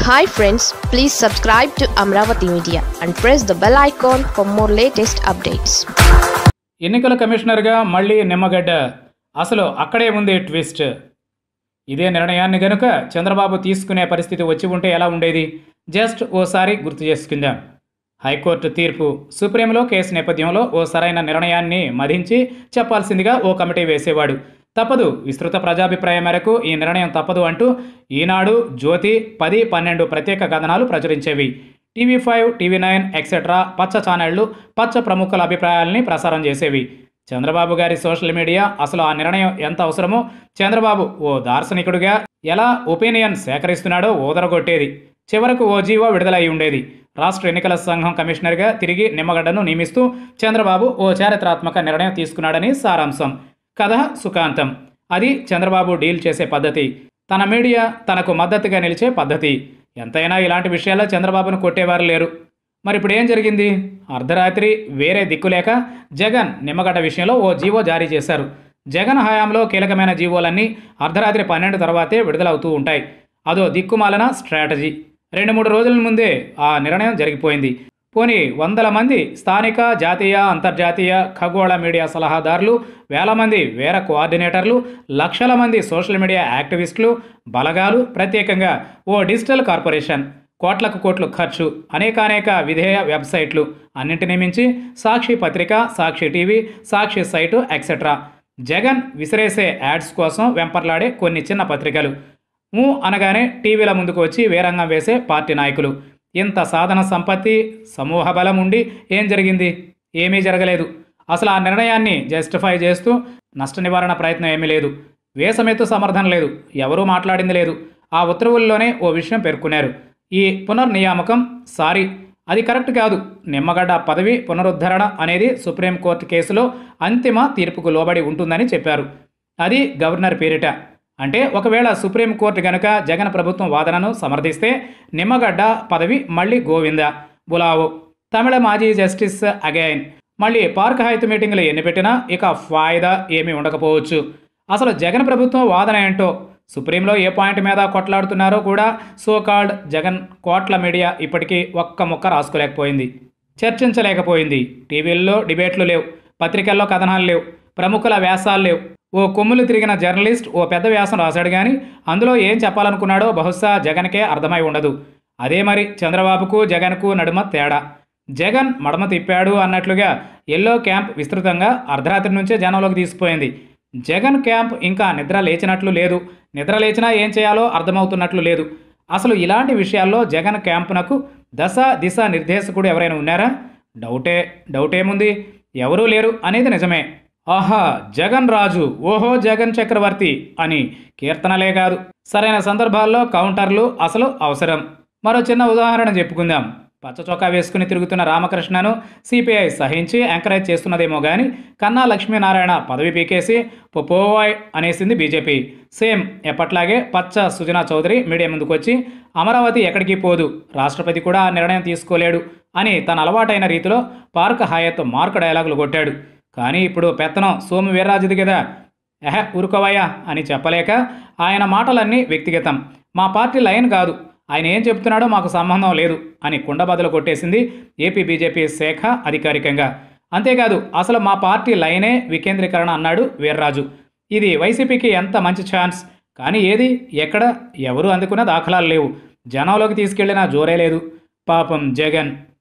hi friends please subscribe to Amaravati media and press the bell icon for more latest updates ఎన్నికల కమిషనర్గా మళ్ళీ నిమ్మగడ్డ అసలు అక్కడే ఉంది ట్విస్ట్ ఇదే నిర్ణయాన్ని గనుక చంద్రబాబు తీసుకునే పరిస్థితి వచ్చి ఉంటే ఎలా ఉండేది జస్ట్ ఓసారి గుర్తు చేసుకుందాం హైకోర్టు తీర్పు సుప్రీంలో కేసు నేపథ్యంలో ఓ సరైన నిర్ణయాన్ని మధించి చెప్పాల్సిందిగా ఓ కమిటీ వేసేవాడు తప్పదు విస్తృత ప్రజాభిప్రాయం మేరకు ఈ నిర్ణయం తప్పదు అంటూ ఈనాడు జ్యోతి పది పన్నెండు ప్రత్యేక కథనాలు ప్రచురించేవి TV five TV nine etcetera పచ్చ ఛానళ్లు పచ్చ ప్రముఖుల అభిప్రాయాల్ని ప్రసారం చేసేవి చంద్రబాబు గారి సోషల్ మీడియా అసలు ఆ నిర్ణయం ఎంత అవసరమో చంద్రబాబు ఓ దార్శనికుడిగా ఎలా ఒపీనియన్ సేకరిస్తున్నాడో ఊదరగొట్టేది చివరకు ఓ జీవో విడుదలై ఉండేది రాష్ట్ర ఎన్నికల సంఘం కమిషనర్గా తిరిగి నిమ్మగడ్డను నియమిస్తూ చంద్రబాబు ఓ చారిత్రాత్మక నిర్ణయం తీసుకున్నాడని సారాంశం కథ సుఖాంతం అది చంద్రబాబు డీల్ చేసే పద్ధతి తన మీడియా తనకు మద్దతుగా నిలిచే పద్ధతి ఎంతైనా ఇలాంటి విషయాల్లో చంద్రబాబును కొట్టేవారు లేరు మరి ఇప్పుడు ఏం జరిగింది అర్ధరాత్రి వేరే దిక్కు లేక జగన్ నిమ్మగడ్డ విషయంలో ఓ జీవో జారీ చేశారు జగన్ హయాంలో కీలకమైన జీవోలన్నీ అర్ధరాత్రి పన్నెండు తర్వాతే విడుదలవుతూ ఉంటాయి అదో దిక్కుమాలన స్ట్రాటజీ రెండు మూడు రోజుల ముందే ఆ నిర్ణయం జరిగిపోయింది పోనీ వందల మంది స్థానిక జాతీయ అంతర్జాతీయ ఖగోళ మీడియా సలహాదారులు వేల మంది వేర కోఆర్డినేటర్లు లక్షల మంది సోషల్ మీడియా యాక్టివిస్టులు బలగాలు ప్రత్యేకంగా ఓ డిజిటల్ కార్పొరేషన్ కోట్లకు కోట్లు ఖర్చు అనేకానేక విధేయ వెబ్సైట్లు అన్నింటినీ మించి సాక్షి పత్రిక Sakshi TV Sakshi site etcetera Jagan విసిరేసే యాడ్స్ కోసం వెంపర్లాడే కొన్ని చిన్న పత్రికలు ఊ అనగానే టీవీల ముందుకు వచ్చి వేరంగం వేసే పార్టీ నాయకులు ఇంత సాధన సంపత్తి సమూహ బలం ఉండి ఏం జరిగింది ఏమీ జరగలేదు అసలు ఆ నిర్ణయాన్ని జస్టిఫై చేస్తూ నష్ట నివారణ ప్రయత్నం ఏమీ లేదు వేసమెత్తు సమర్థన లేదు ఎవరూ మాట్లాడింది లేదు ఆ ఉత్తర్వుల్లోనే ఓ విషయం పేర్కొన్నారు ఈ పునర్నియామకం సారీ అది కరెక్ట్ కాదు నిమ్మగడ్డ పదవి పునరుద్ధరణ అనేది సుప్రీంకోర్టు కేసులో అంతిమ తీర్పుకు లోబడి ఉంటుందని చెప్పారు అది గవర్నర్ పేరిట అంటే ఒకవేళ సుప్రీంకోర్టు గనుక జగన్ ప్రభుత్వం వాదనను సమర్థిస్తే నిమ్మగడ్డ పదవి మళ్ళీ గోవింద బులావు తమిళ మాజీ జస్టిస్ అగైన్ మళ్ళీ పార్క్ హైత్ మీటింగ్లు ఎన్ని పెట్టినా ఇక ఫాయిదా ఏమీ ఉండకపోవచ్చు అసలు జగన్ ప్రభుత్వం వాదన ఏంటో సుప్రీంలో ఏ పాయింట్ మీద కొట్లాడుతున్నారో కూడా సోకాల్డ్ జగన్ కోట్ల మీడియా ఇప్పటికీ ఒక్క ముక్క రాసుకోలేకపోయింది చర్చించలేకపోయింది టీవీల్లో డిబేట్లు లేవు పత్రికల్లో కథనాలు లేవు ప్రముఖుల వ్యాసాలు లేవు ఓ కొమ్ములు తిరిగిన జర్నలిస్ట్ ఓ పెద్ద వ్యాసం రాశాడు కానీ అందులో ఏం చెప్పాలనుకున్నాడో బహుశా జగన్కే అర్థమై ఉండదు అదే మరి చంద్రబాబుకు జగన్కు నడుమ తేడా జగన్ మడమ తిప్పాడు అన్నట్లుగా ఎల్లో క్యాంప్ విస్తృతంగా అర్ధరాత్రి నుంచే జనంలోకి తీసిపోయింది జగన్ క్యాంప్ ఇంకా నిద్ర లేచినట్లు లేదు నిద్ర లేచినా ఏం చేయాలో అర్థమవుతున్నట్లు లేదు అసలు ఇలాంటి విషయాల్లో జగన్ క్యాంపునకు దశ దిశ నిర్దేశకుడు ఎవరైనా ఉన్నారా డౌటే డౌటేముంది ఎవరూ లేరు అనేది నిజమే ఆహా జగన్ రాజు ఓహో జగన్ చక్రవర్తి అని కీర్తనలే కాదు సరైన సందర్భాల్లో కౌంటర్లు అసలు అవసరం మరో చిన్న ఉదాహరణ చెప్పుకుందాం పచ్చ చొక్కా వేసుకుని తిరుగుతున్న రామకృష్ణను సిపిఐ సహించి ఎంకరేజ్ చేస్తున్నదేమో కానీ కన్నా లక్ష్మీనారాయణ పదవి పీకేసి పొపోవాయ్ అనేసింది బీజేపీ సేమ్ ఎప్పట్లాగే పచ్చ సుజనా చౌదరి మీడియా ముందుకు వచ్చి అమరావతి ఎక్కడికి పోదు రాష్ట్రపతి కూడా ఆ నిర్ణయం తీసుకోలేడు అని తన అలవాటైన రీతిలో పార్క్ హయత్ మార్క్ డైలాగులు కొట్టాడు కానీ ఇప్పుడు పెత్తనం సోము వీర్రాజుది కదా ఎహ ఊరుకోవయ్యా అని చెప్పలేక ఆయన మాటలన్నీ వ్యక్తిగతం మా పార్టీ లైన్ కాదు ఆయన ఏం చెప్తున్నాడో మాకు సంబంధం లేదు అని కుండబద్దలు కొట్టేసింది ఏపీ బీజేపీ శాఖ అధికారికంగా అంతేకాదు అసలు మా పార్టీ లైనే వికేంద్రీకరణ అన్నాడు వీర్రాజు ఇది వైసీపీకి ఎంత మంచి ఛాన్స్ కానీ ఏది ఎక్కడ ఎవరు అందుకున్న దాఖలాలు లేవు జనంలోకి తీసుకెళ్లిన జోరే లేదు పాపం జగన్